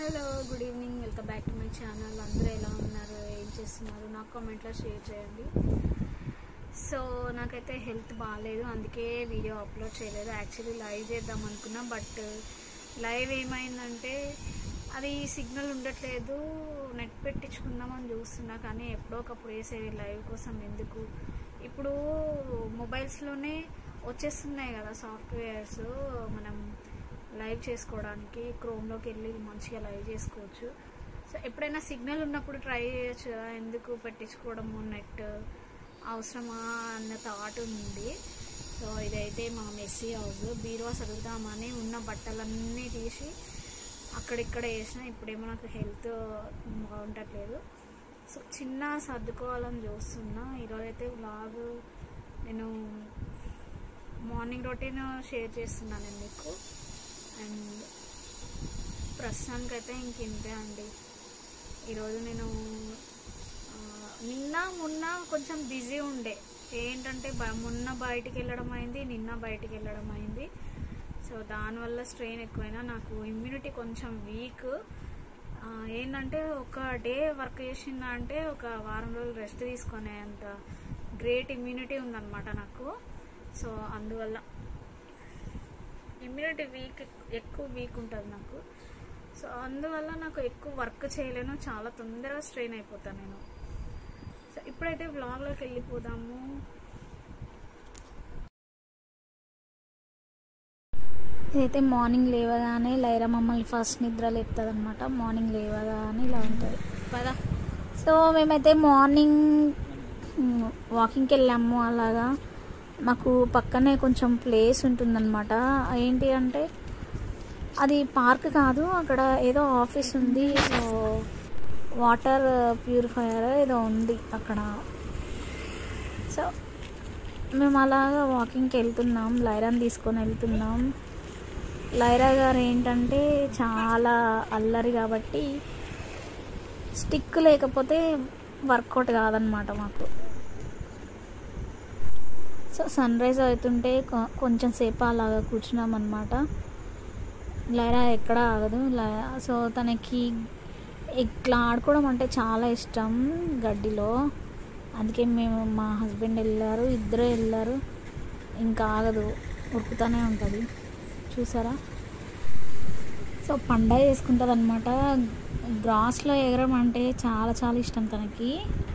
Hello good evening welcome back to my channel అందరూ ఎలా ఉన్నారు ఏం చేస్తున్నారు నాకు కామెంట్లో షేర్ చేయండి సో నాకైతే హెల్త్ బాగాలేదు అందుకే వీడియో అప్లోడ్ చేయలేదు యాక్చువల్లీ లైవ్ చేద్దాం అనుకున్నా బట్ లైవ్ ఏమైందంటే అది సిగ్నల్ ఉండట్లేదు నెట్ పెట్టించుకుందామని చూస్తున్నా కానీ ఎప్పుడో ఒకప్పుడు వేసేది లైవ్ కోసం ఎందుకు ఇప్పుడు మొబైల్స్లోనే వచ్చేస్తున్నాయి కదా సాఫ్ట్వేర్స్ మనం లైవ్ చేసుకోవడానికి క్రోమ్లోకి వెళ్ళి మంచిగా లైవ్ చేసుకోవచ్చు సో ఎప్పుడైనా సిగ్నల్ ఉన్నప్పుడు ట్రై చేయొచ్చు కదా ఎందుకు పెట్టించుకోవడము నెట్ అవసరమా అన్న థాట్ ఉంది సో ఇదైతే మా మెస్సీ హౌస్ బీరువా చదువుదామని ఉన్న బట్టలన్నీ తీసి అక్కడిక్కడ వేసిన ఇప్పుడేమో నాకు హెల్త్ బాగుంటట్లేదు సో చిన్న సర్దుకోవాలని చూస్తున్నా ఈరోజు అయితే వ్లాగ్ నేను మార్నింగ్ రొటీన్ షేర్ చేస్తున్నాను నేను మీకు అండ్ ప్రస్తుతానికైతే ఇంక ఇంతే అండి ఈరోజు నేను ఆ, నిన్న మొన్న కొంచెం బిజీ ఉండే ఏంటంటే బ- మొన్న బయటికి వెళ్ళడం అయింది నిన్న బయటికి వెళ్ళడం అయింది సో దానివల్ల స్ట్రెయిన్ ఎక్కువైనా నాకు ఇమ్యూనిటీ కొంచెం వీక్ ఏంటంటే ఒక డే వర్క్ చేసిందా అంటే ఒక వారం రోజులు రెస్ట్ తీసుకునే అంత గ్రేట్ ఇమ్యూనిటీ ఉందన్నమాట నాకు సో అందువల్ల ఇమ్యూనిటీ వీక్ ఎక్కువ వీక్ ఉంటుంది నాకు సో అందువల్ల నాకు ఎక్కువ వర్క్ చేయలేను చాలా తొందరగా స్ట్రెయిన్ అయిపోతాను నేను సో ఇప్పుడైతే వ్లాగ్లోకి వెళ్ళిపోదాము ఇదైతే మార్నింగ్ లేవగానే లైరా మమ్మల్ని ఫస్ట్ నిద్ర లేపుతుంది అనమాట మార్నింగ్ లేవగానే ఇలా ఉంటుంది పదా సో మేమైతే మార్నింగ్ వాకింగ్కి వెళ్ళాము అలాగా మాకు పక్కనే కొంచెం ప్లేస్ ఉంటుందన్నమాట ఏంటి అంటే అది పార్క్ కాదు అక్కడ ఏదో ఆఫీస్ ఉంది సో వాటర్ ప్యూరిఫైయర్ ఏదో ఉంది అక్కడ సో మేము అలాగా వాకింగ్కి వెళ్తున్నాం లైరాని తీసుకొని వెళ్తున్నాం లైరా గారు ఏంటంటే చాలా అల్లరి కాబట్టి స్టిక్ లేకపోతే వర్కౌట్ కాదనమాట మాకు సో సన్ రైజ్ అవుతుంటే కొ- కొంచెం సేపు అలాగా కూర్చున్నాం అనమాట లైరా ఎక్కడ ఆగదు లై- సో తనకి ఇట్లా ఆడుకోవడం అంటే చాలా ఇష్టం గడ్డిలో అందుకే మేము మా హస్బెండ్ వెళ్ళారు ఇద్దరు వెళ్ళారు ఇంకా ఆగదు ఉరుకుతూనే ఉంటుంది చూసారా సో పండగ చేసుకుంటుంది అనమాట గ్రాస్లో ఎగరం అంటే చాలా చాలా ఇష్టం తనకి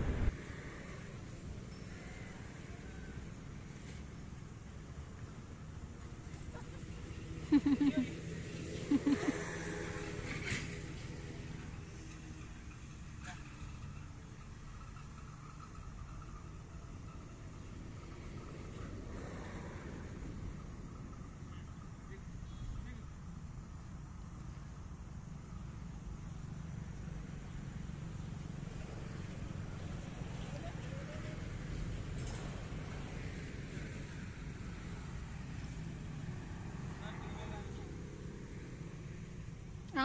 ఆ?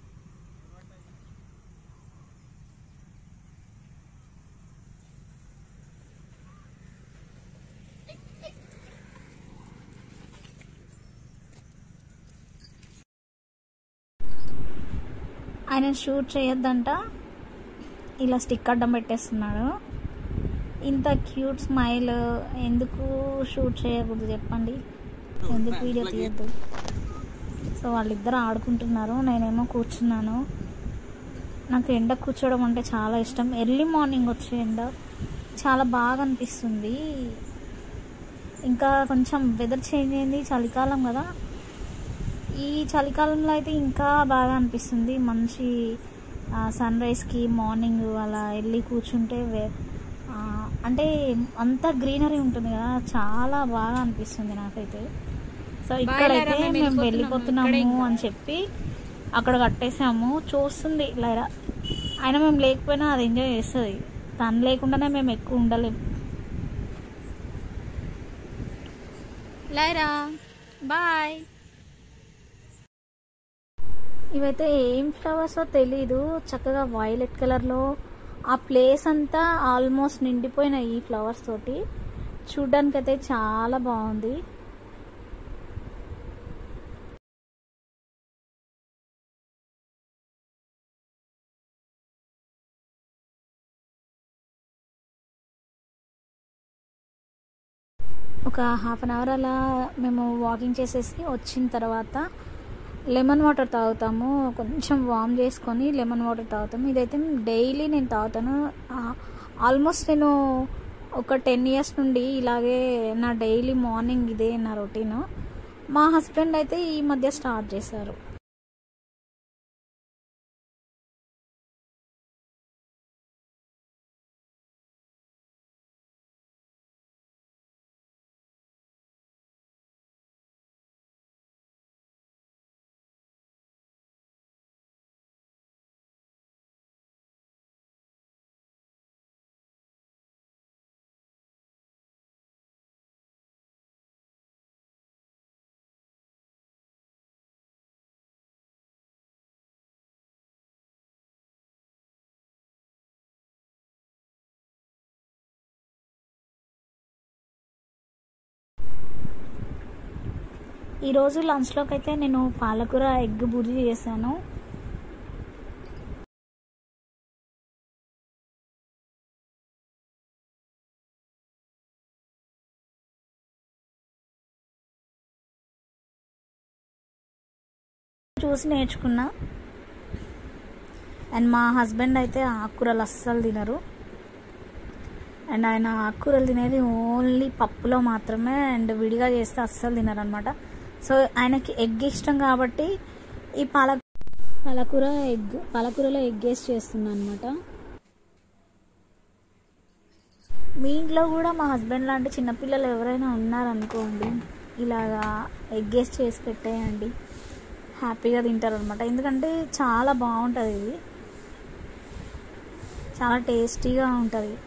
ఆయన షూట్ చేయొద్దంట ఇలా స్టిక్ అడ్డం పెట్టేస్తున్నాడు ఇంత క్యూట్ స్మైల్ ఎందుకు షూట్ చేయకూడదు చెప్పండి ఎందుకు వీడియో తీయద్దు సో వాళ్ళిద్దరు ఆడుకుంటున్నారు నేనేమో కూర్చున్నాను నాకు ఎండ కూర్చోవడం అంటే చాలా ఇష్టం ఎర్లీ మార్నింగ్ వచ్చే ఎండ చాలా బాగా అనిపిస్తుంది ఇంకా కొంచెం వెదర్ చేంజ్ అయింది చలికాలం కదా ఈ చలికాలంలో అయితే ఇంకా బాగా అనిపిస్తుంది మంచి సన్ రైజ్కి మార్నింగ్ అలా వెళ్ళి కూర్చుంటే వే- ఆ, అంటే అంతా గ్రీనరీ ఉంటుంది కదా చాలా బాగా అనిపిస్తుంది నాకైతే సో ఇక్కడైతే మేము వెళ్ళిపోతున్నాము అని చెప్పి అక్కడ కట్టేసాము చూస్తుంది లైరా అయినా మేము లేకపోయినా అది ఎంజాయ్ చేస్తుంది తను లేకుండానే మేము ఎక్కువ ఉండలేము లైరా బాయ్ ఇవైతే ఏం ఫ్లవర్స్ తెలీదు చక్కగా వైలెట్ కలర్లో ఆ ప్లేస్ అంతా ఆల్మోస్ట్ నిండిపోయినాయి ఈ ఫ్లవర్స్ తోటి చూడ్డానికి అయితే చాలా బాగుంది ఒక హాఫ్ అన్ అవర్ అలా మేము వాకింగ్ చేసేసి వచ్చిన తర్వాత లెమన్ వాటర్ తాగుతాము కొంచెం వామ్ చేసుకొని లెమన్ వాటర్ తాగుతాము ఇదైతే డైలీ నేను తాగుతాను ఆల్మోస్ట్ నేను ఒక టెన్ ఇయర్స్ నుండి ఇలాగే నా డైలీ మార్నింగ్ ఇదే నా రొటీన్ మా హస్బెండ్ అయితే ఈ మధ్య స్టార్ట్ చేశారు ఈరోజు లంచ్లోకి అయితే నేను పాలకూర ఎగ్ బుర్జీ చేశాను చూసి నేర్చుకున్నా అండ్ మా హస్బెండ్ అయితే ఆకుకూరలు అస్సలు తినరు అండ్ ఆయన ఆకుకూరలు తినేది ఓన్లీ పప్పులో మాత్రమే అండ్ విడిగా చేస్తే అస్సలు తినరు అనమాట సో ఆయనకి ఎగ్ ఇష్టం కాబట్టి ఈ పాల పాలకూర ఎగ్ పాలకూరలో ఎగ్ వేసి చేస్తున్నాను అనమాట మీ ఇంట్లో కూడా మా హస్బెండ్ లాంటి చిన్నపిల్లలు ఎవరైనా ఉన్నారనుకోండి ఇలాగా ఎగ్ వేసి చేసి పెట్టేయండి హ్యాపీగా తింటారు అనమాట ఎందుకంటే చాలా బాగుంటుంది ఇది చాలా టేస్టీగా ఉంటుంది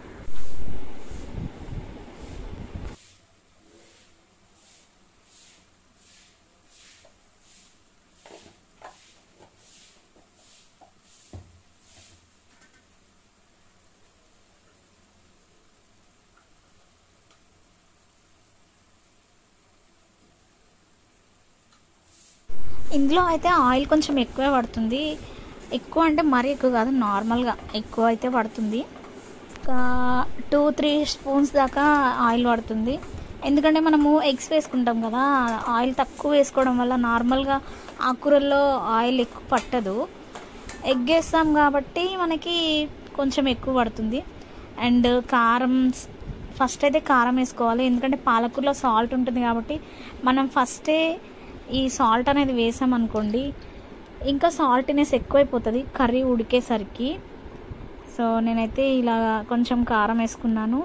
ఇందులో అయితే ఆయిల్ కొంచెం ఎక్కువే పడుతుంది ఎక్కువ అంటే మరీ ఎక్కువ కాదు నార్మల్గా ఎక్కువ అయితే పడుతుంది ఒక టూ త్రీ స్పూన్స్ దాకా ఆయిల్ పడుతుంది ఎందుకంటే మనము ఎగ్స్ వేసుకుంటాం కదా ఆయిల్ తక్కువ వేసుకోవడం వల్ల నార్మల్గా ఆకుకూరల్లో ఆయిల్ ఎక్కువ పట్టదు ఎగ్ వేస్తాం కాబట్టి మనకి కొంచెం ఎక్కువ పడుతుంది అండ్ కారం ఫస్ట్ అయితే కారం వేసుకోవాలి ఎందుకంటే పాలకూరలో సాల్ట్ ఉంటుంది కాబట్టి మనం ఫస్టే ఈ సాల్ట్ అనేది వేసామనుకోండి ఇంకా సాల్ట్నెస్ ఎక్కువైపోతుంది కర్రీ ఉడికేసరికి సో నేనైతే ఇలా కొంచెం కారం వేసుకున్నాను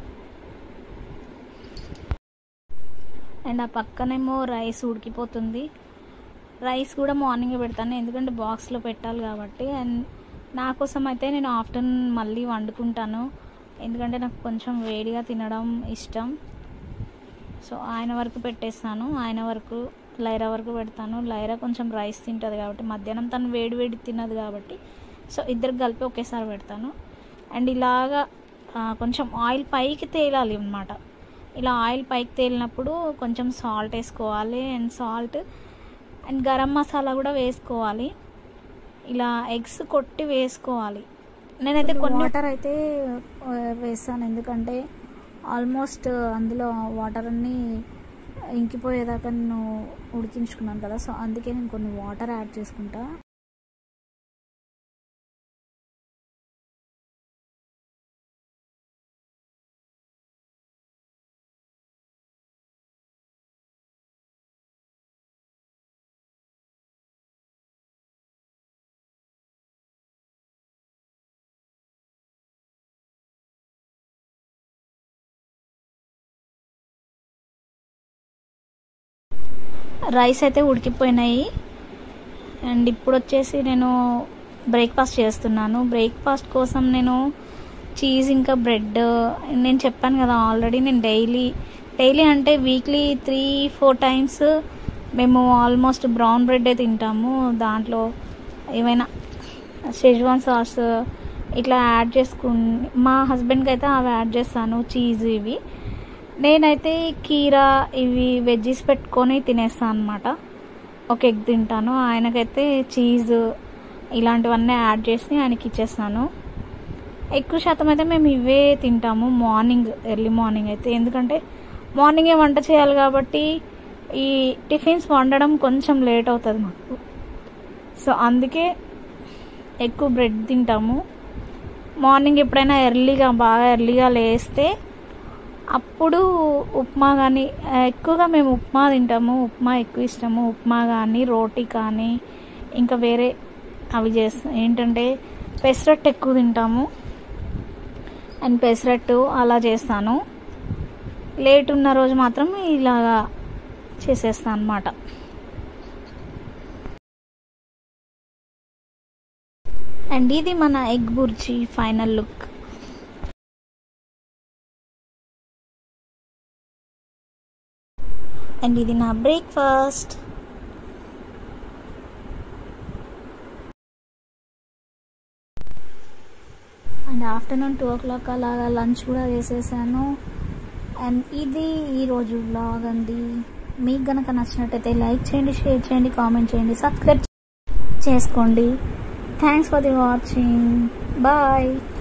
అండ్ ఆ పక్కనేమో రైస్ ఉడికిపోతుంది రైస్ కూడా మార్నింగే పెడతాను ఎందుకంటే బాక్స్లో పెట్టాలి కాబట్టి అండ్ నా కోసం అయితే నేను ఆఫ్టర్నూన్ మళ్ళీ వండుకుంటాను ఎందుకంటే నాకు కొంచెం వేడిగా తినడం ఇష్టం సో ఆయన వరకు పెట్టేస్తాను ఆయన వరకు లైరా వరకు పెడతాను లైరా కొంచెం రైస్ తింటుంది కాబట్టి మధ్యాహ్నం తను వేడి వేడి తినదు కాబట్టి సో ఇద్దరికి కలిపి ఒకేసారి పెడతాను అండ్ ఇలాగా కొంచెం ఆయిల్ పైకి తేలాలి అనమాట ఇలా ఆయిల్ పైకి తేలినప్పుడు కొంచెం సాల్ట్ వేసుకోవాలి and salt and garam masala కూడా వేసుకోవాలి ఇలా ఎగ్స్ కొట్టి వేసుకోవాలి నేనైతే కొన్ని వాటర్ అయితే వేస్తాను ఎందుకంటే ఆల్మోస్ట్ అందులో వాటర్ అన్నీ ఇంకిపోయేదాకా నేను ఉడికించుకున్నాను కదా సో అందుకే నేను కొన్ని వాటర్ యాడ్ చేసుకుంటా రైస్ అయితే ఉడికిపోయినాయి అండ్ ఇప్పుడు వచ్చేసి నేను బ్రేక్ఫాస్ట్ చేస్తున్నాను బ్రేక్ఫాస్ట్ కోసం నేను చీజ్ ఇంకా బ్రెడ్ నేను చెప్పాను కదా ఆల్రెడీ నేను డైలీ డైలీ అంటే వీక్లీ త్రీ ఫోర్ టైమ్స్ మేము ఆల్మోస్ట్ బ్రౌన్ బ్రెడ్ తింటాము దాంట్లో ఏమైనా షెజ్వాన్ సాస్ ఇట్లా యాడ్ చేసుకు మా హస్బెండ్కి అయితే అవి యాడ్ చేస్తాను చీజ్ ఇవి నేనైతే కీరా ఇవి వెజ్జీస్ పెట్టుకొని తినేస్తాను అనమాట ఒక ఎగ్ తింటాను ఆయనకైతే చీజ్ ఇలాంటివన్నీ యాడ్ చేసి ఆయనకి ఇచ్చేస్తాను ఎక్కువ శాతం అయితే మేము ఇవే తింటాము మార్నింగ్ ఎర్లీ మార్నింగ్ అయితే ఎందుకంటే మార్నింగే వంట చేయాలి కాబట్టి ఈ టిఫిన్స్ వండడం కొంచెం లేట్ అవుతుంది మాకు సో అందుకే ఎక్కువ బ్రెడ్ తింటాము మార్నింగ్ ఎప్పుడైనా ఎర్లీగా బాగా ఎర్లీగా లేస్తే అప్పుడు ఉప్మా కానీ ఎక్కువగా మేము ఉప్మా తింటాము ఉప్మా ఎక్కువ ఇష్టము ఉప్మా కానీ రోటీ కానీ ఇంకా వేరే అవి చేస్తా ఏంటంటే పెసరట్టు ఎక్కువ తింటాము అండ్ పెసరట్టు అలా చేస్తాను లేట్ ఉన్న రోజు మాత్రం ఇలాగా చేసేస్తాను అనమాట అండ్ ఇది మన egg bhurji final look and ఇది నా breakfast and afternoon two o'clock అలాగా లంచ్ కూడా చేసేసాను అండ్ ఇది ఈరోజు వ్లాగ్ అండి మీకు గనక నచ్చినట్టయితే లైక్ చేయండి షేర్ చేయండి కామెంట్ చేయండి సబ్స్క్రైబ్ చేసుకోండి thanks for the watching bye